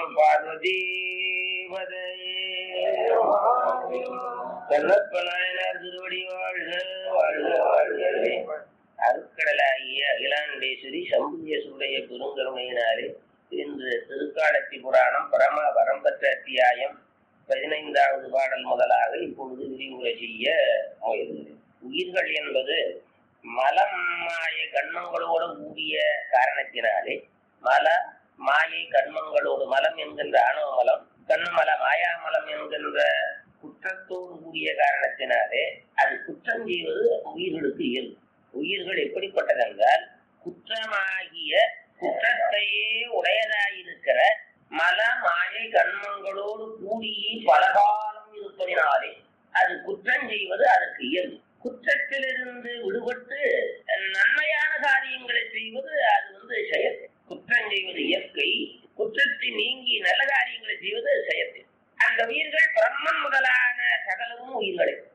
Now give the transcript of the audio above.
நம பார்வதி கண்ணப்ப நாயனார் திருவடி வாழ்க வாழ்க வாழ்கவே அருக்கடலாகிய அகிலாண்டேஸ்வரி சம்புகேஸ்வருடைய பெருங்கருணையினாலே இன்று திருக்காலத்தி புராணம் பரம வரம்பற்ற அத்தியாயம் பதினைந்தாவது பாடல் முதலாக இப்பொழுது விரிவுரை செய்ய முயல்கிறேன் உயிர்கள் என்பது மலம் மாய கண்மங்களோடு கூடிய காரணத்தினாலே மல மாயை கண்மங்களோடு மலம் என்கின்ற ஆணவ மலம் கண்மல மாயாமலம் என்கின்ற குற்றத்தோடு கூடிய காரணத்தினாலே அது குற்றம் செய்வது உயிர்களுக்கு இயல்பு உயிர்கள் எப்படிப்பட்டதென்றால் குற்றமாகிய குற்றத்தையே உடையதாயிருக்கிற மல மாயை கண்மங்களோடு கூடி பலகாலம் இருப்பதினாலே அது குற்றம் செய்வது அதற்கு இயல்பு குற்றத்திலிருந்து விடுபட்டு நன்மையான காரியங்களை செய்வது அது வந்து செயல் குற்றம் செய்வது இயற்கை குற்றத்தை நீங்கி நல்ல காரியங்களை செய்வது செயற்கை அந்த உயிர்கள் பிரம்மன் முதலான சகலமும் உயிர்களே